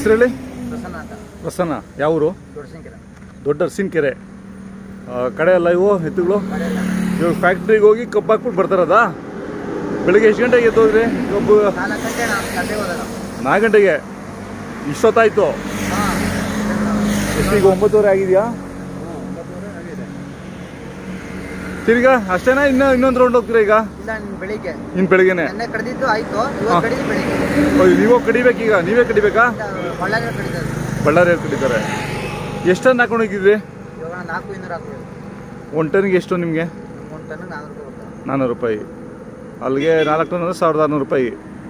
ಹೆಸರು ಹೇಳಿ ಪ್ರಸನ್ನ ಅಂತ ಪ್ರಸನ್ನ ಯಾವ ಊರು ದೊಡ್ಡ ಸಂಖ್ಯೆ ದೊಡ್ಡ ಅರಸಿನಕೆರೆ ಕಡೆ ಅಲ್ಲ ಇವು ಎತ್ತುಗಳು ಕಡೆಯಲ್ಲ ಇವಾಗ ಫ್ಯಾಕ್ಟ್ರಿಗೆ ಹೋಗಿ ಕಬ್ಬು ಹಾಕ್ಬಿಟ್ಟು ಬರ್ತಾರದ ಬೆಳಿಗ್ಗೆ ಎಷ್ಟು ಗಂಟೆಗೆ ಎದ್ದು ಹೋದ್ರಿ ಕಬ್ಬು ನಾಲ್ಕು ಗಂಟೆ ನಾನು ಗಂಟೆಗೆ ಹೋದಾಗ ನಾಲ್ಕು ಗಂಟೆಗೆ ಇಷ್ಟೊತ್ತಾಯ್ತು ಹಾಂ ಎಷ್ಟೀಗ ಒಂಬತ್ತುವರೆ ಆಗಿದೆಯಾ ತಿರ್ಗಾ ಅಷ್ಟೇನಾ ಇನ್ನೂ ಇನ್ನೊಂದು ರೌಂಡ್ ಹೋಗ್ತೀರಾ ಈಗ ಇಲ್ಲ ನಿನ್ನ ಬೆಳಿಗ್ಗೆ ಇನ್ನು ಬೆಳಿಗ್ಗೆನೆ ನೆನ್ನೆ ಕಡಿದಿದ್ದು ಆಯ್ತು ಹಾ. ಇವತ್ತು ಕಡಿದು ಬೆಳಿಗ್ಗೆ ಓ, ನೀವು ಕಡಿಬೇಕೀಗ ನೀವೇ ಕಡಿಬೇಕಾ ಬಳ್ಳಾರಿ ಕಡಿತದೆ ಬಳ್ಳಾರಿಯಲ್ಲಿ ಕಡಿತಾರೆ ಎಷ್ಟನ್ನು ಹಾಕೊಂಡು ಹೋಗಿದ್ರಿ ಇವಾಗ ನಾನು ನಾಲ್ಕು ಇನ್ನೂರು ಹಾಕ್ಬೋದು ಒಂದು ಟನ್ಗೆ ಎಷ್ಟು ನಿಮಗೆ ಒಂದು ಟನ್ ನಾನ್ನೂರು ರೂಪಾಯಿ ಕೊಡ್ತಾರೆ ನಾನ್ನೂರು ರೂಪಾಯಿ ಅಲ್ಲಿಗೆ ನಾಲ್ಕು ಟನ್ ಅಂದರೆ ಸಾವಿರದ ಆರುನೂರು ರೂಪಾಯಿ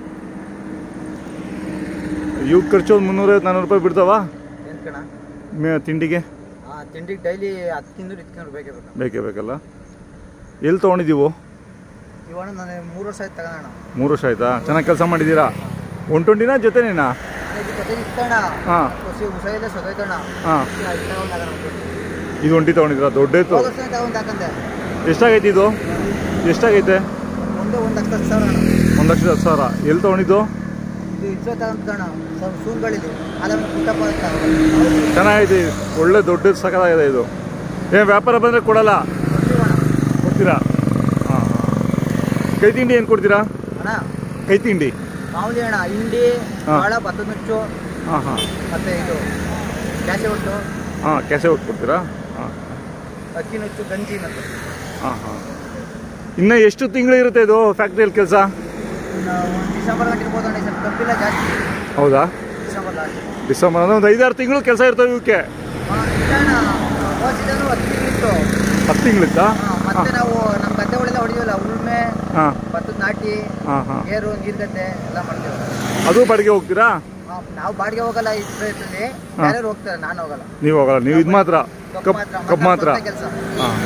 ಇವ್ ಖರ್ಚು ಒಂದು ಮುನ್ನೂರೈವತ್ತು ನಾನ್ನೂರು ರೂಪಾಯಿ ಬಿಡ್ತಾವ ಏನು ಕಣ ಮೇ ತಿಂಡಿಗೆ ಹಾಂ ತಿಂಡಿಗೆ ಡೈಲಿ ಹತ್ತು ಇನ್ನೂರು ಇತ್ತು ಬೇಕೇ ಬೇಕು ಬೇಕೇ ಬೇಕಲ್ಲ ಎಲ್ಲಿ ತೊಗೊಂಡಿದ್ದೀವು ಇವಾಗ ನಾನು ಮೂರು ವರ್ಷ ಆಯ್ತು ತಗೋಣ ಮೂರು ವರ್ಷ ಆಯ್ತಾ ಚೆನ್ನಾಗಿ ಕೆಲಸ ಮಾಡಿದ್ದೀರಾ ಒನ್ ಟ್ವೆಂಟಿನ ಜೊತೆನೇನಾ ಇದು ಜೊತೆಗೆ ಇತ್ತಣ್ಣ ಹಾಂ ಹೊಸಿ ಹುಷಾರಿಲ್ಲ ಸೊದೈತಣ್ಣ ಹಾಂ ತಗೊಂಡಾಗ ಇದು ಒಂಟಿ ತೊಗೊಂಡಿದ್ದೀರಾ ದೊಡ್ಡೇತು ಹೋದ ವರ್ಷ ತಗೊಂಡು ಹಾಕಂದೆ ಎಷ್ಟಾಗೈತೆ ಇದು ಎಷ್ಟಾಗೈತೆ ಒಂದು ಒಂದು ಲಕ್ಷ ಹತ್ತು ಸಾವಿರ ಅಣ್ಣ ಒಂದು ಲಕ್ಷದ ಹತ್ತು ಸಾವಿರ ಎಲ್ಲಿ ತೊಗೊಂಡಿದ್ದು ಇದು ಇದ್ರ ತಗೊಂಡ್ಕಣ ಸ್ವಲ್ಪ ಸೂನ್ಗಳಿದೆ ಅದನ್ನ ಪುಟ್ಟಪ್ಪ ಅಂತ ಚೆನ್ನಾಗೈತೆ ಒಳ್ಳೆ ದೊಡ್ಡದು ಸಕಲಾಗಿದೆ ಇದು ಏನು ವ್ಯಾಪಾರ ಬಂದರೆ ಕೊಡಲ್ಲ ಕೊಡ್ತೀರಾ ಹಾಂ ಕೈ ತಿಂಡಿ ಏನು ಕೊಡ್ತೀರಾ ಅಣ್ಣ ಕೈ ತಿಂಡಿ ಮಾಮೂಲಿ ಅಣ್ಣ ಹಿಂಡಿ ಹಾ. ಬಾಳ ಭತ್ತದ ನುಚ್ಚು ಹಾಂ ಹಾಂ ಮತ್ತೆ ಇದು ಜಾಸ್ತಿ ಒಟ್ಟು ಹಾಂ ಕೆಸೆ ಒಟ್ಟು ಕೊಡ್ತೀರಾ ಹಾಂ ಅಕ್ಕಿ ನುಚ್ಚು ಗಂಜಿ ಮತ್ತು ಹಾಂ ಹಾಂ ಇನ್ನು ಎಷ್ಟು ತಿಂಗಳು ಇರುತ್ತೆ ಇದು ಫ್ಯಾಕ್ಟ್ರಿಯಲ್ಲಿ ಕೆಲಸ ಇನ್ನು ಒಂದು ಡಿಸೆಂಬರ್ ಗಂಟೆ ಇರ್ಬೋದು ಅಣ್ಣ ಈ ಸ್ವಲ್ಪ ಕಬ್ಬಿಲ್ಲ ಜಾಸ್ತಿ ಹೌದಾ ಡಿಸೆಂಬರ್ ಲಾಸ್ಟ್ ಡಿಸೆಂಬರ್ ಅಂದರೆ ಒಂದು ಐದಾರು ತಿಂಗಳು ಕೆಲಸ ಇರ್ತವೆ ಇವಕ್ಕೆ ಅಣ್ಣ ಹೋಸಿದನು ಹತ್ತು ತಿಂಗಳಿತ್ತು ಹತ್ತು ತಿಂಗಳಿತ್ತಾ ಹಾ, ಮತ್ತೆ ನಾವು ನಮ್ಮ ಗದ್ದೆಗಳೆಲ್ಲ ಹೊಡಿತೀವಲ್ಲ ಉಳ್ಮೆ ಹಾಂ ಭತ್ತದ ನಾಟಿ ಹಾಂ ಹಾಂ ಏರು ನೀರ್ಗದ್ದೆ ಎಲ್ಲ ಮಾಡ್ತೀವಿ ಅದು ಬಾಡಿಗೆ ಹೋಗ್ತೀರಾ ಹಾ, ನಾವು ಬಾಡಿಗೆ ಹೋಗಲ್ಲ ಇದ್ರಲ್ಲಿ ಹಾ. ಬೇರೆಯವ್ರು ಹೋಗ್ತಾರೆ ನಾನು ಹೋಗಲ್ಲ ನೀವು ಹೋಗಲ್ಲ ನೀವು ಇದು ಮಾತ್ರ ಕಪ್ ಕಪ್ ಮಾತ್ರ ಕೆಲಸ ಹಾಂ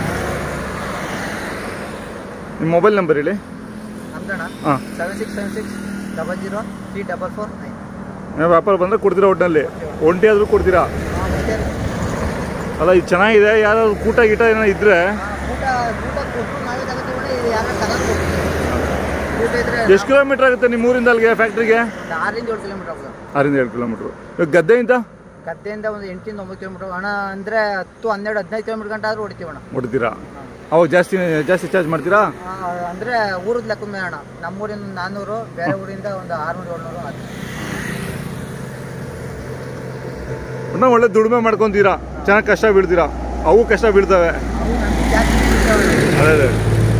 ನಿಮ್ಮ ಮೊಬೈಲ್ ನಂಬರ್ ಹೇಳಿ ನಮ್ದಣ್ಣ ಹಾಂ seven six seven six double zero three double four nine ವ್ಯಾಪಾರ ಬಂದರೆ ಕೊಡ್ತೀರಾ ಒಟ್ಟಿನಲ್ಲಿ ಒಂಟಿ ಆದರೂ ಕೊಡ್ತೀರಾ ಅಲ್ಲ ಇದು ಚೆನ್ನಾಗಿದೆ ಯಾರಾದ್ರು ಕೂಟ ಗೀಟ ಏನೋ ಇದ್ರೆ ಊಟ ಊಟ ಕೊಟ್ಟರು ನಾವೇ ತಗೋತೀವಿ ಇದು ಯಾರು ತಗೊಂಡು ಕೊಡ್ತೀವಿ ಊಟ ಇದ್ರೆ ಎಷ್ಟು ಕಿಲೋಮೀಟರ್ ಆಗುತ್ತೆ ನಿಮ್ಮ ಊರಿಂದ ಅಲ್ಲಿಗೆ ಫ್ಯಾಕ್ಟ್ರಿಗೆ ಒಂದು ಆರಿಂದ ಏಳು ಕಿಲೋಮೀಟರ್ ಆಗ್ಬೋದು ಆರಿಂದ ಏಳು ಕಿಲೋಮೀಟ್ರು ಇವಾಗ ಗದ್ದೆಯಿಂದ ಗದ್ದೆಯಿಂದ ಒಂದು ಎಂಟಿಂದ ಒಂಬತ್ತು ಕಿಲೋಮೀಟರ್ ಹಣ ಅಂದರೆ ಹತ್ತು ಹನ್ನೆರಡು ಹದಿನೈದು ಕಿಲೋಮೀಟರ್ ಗಂಟೆ ಆದರೂ ಹೊಡಿತೀವಿ ಅಣ್ಣ ಹೊಡ್ತೀರಾ ಅವಾಗ ಜಾಸ್ತಿ ಜಾಸ್ತಿ ಚಾರ್ಜ್ ಮಾಡ್ತೀರಾ ಆ, ಅಂದ್ರೆ ಊರದ ಲೆಕ್ಕದ ಮೇಲೆ ಅಣ್ಣ ನಮ್ಮೂರಿಂದ ನಾನ್ನೂರು ಬೇರೆ ಊರಿಂದ ಒಂದು ಆರುನೂರು ಏಳ್ನೂರು ಅದು ಒಟ್ಟು ಒಳ್ಳೆ ದುಡಿಮೆ ಮಾಡ್ಕೊತೀರಾ ಚೆನ್ನಾಗಿ ಕಷ್ಟ ಬೀಳ್ತೀರಾ ಅವು ಕಷ್ಟ ಬೀಳ್ತವೆ ಅವು ನಮ್ಗೆ ಜಾಸ್ತಿ ಸಿಗ್ತಾವೆ. ಅದೇ ಅದೇ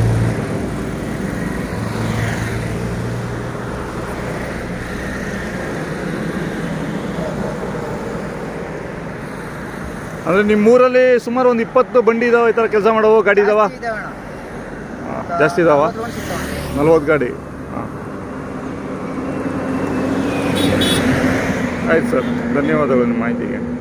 ಅಂದ್ರೆ ನಿಮ್ಮ ಊರಲ್ಲಿ ಸುಮಾರು ಒಂದು ಇಪ್ಪತ್ತು ಬಂಡಿ ಇದಾವ ಈ ಥರ ಕೆಲಸ ಮಾಡೋ ಗಾಡಿ ಇದಾವ ಜಾಸ್ತಿ ಇದಾವೆ ಅಣ್ಣ. ಹಾ, ಜಾಸ್ತಿ ಇದಾವ ನಲ್ವತ್ತು loan ಸಿಗ್ತಾವೆ. ನಲ್ವತ್ತು ಗಾಡಿ ಹಾಂ ಆಯ್ತು ಸರ್ ಧನ್ಯವಾದಗಳು ನಿಮ್ಮ ಮಾಹಿತಿಗೆ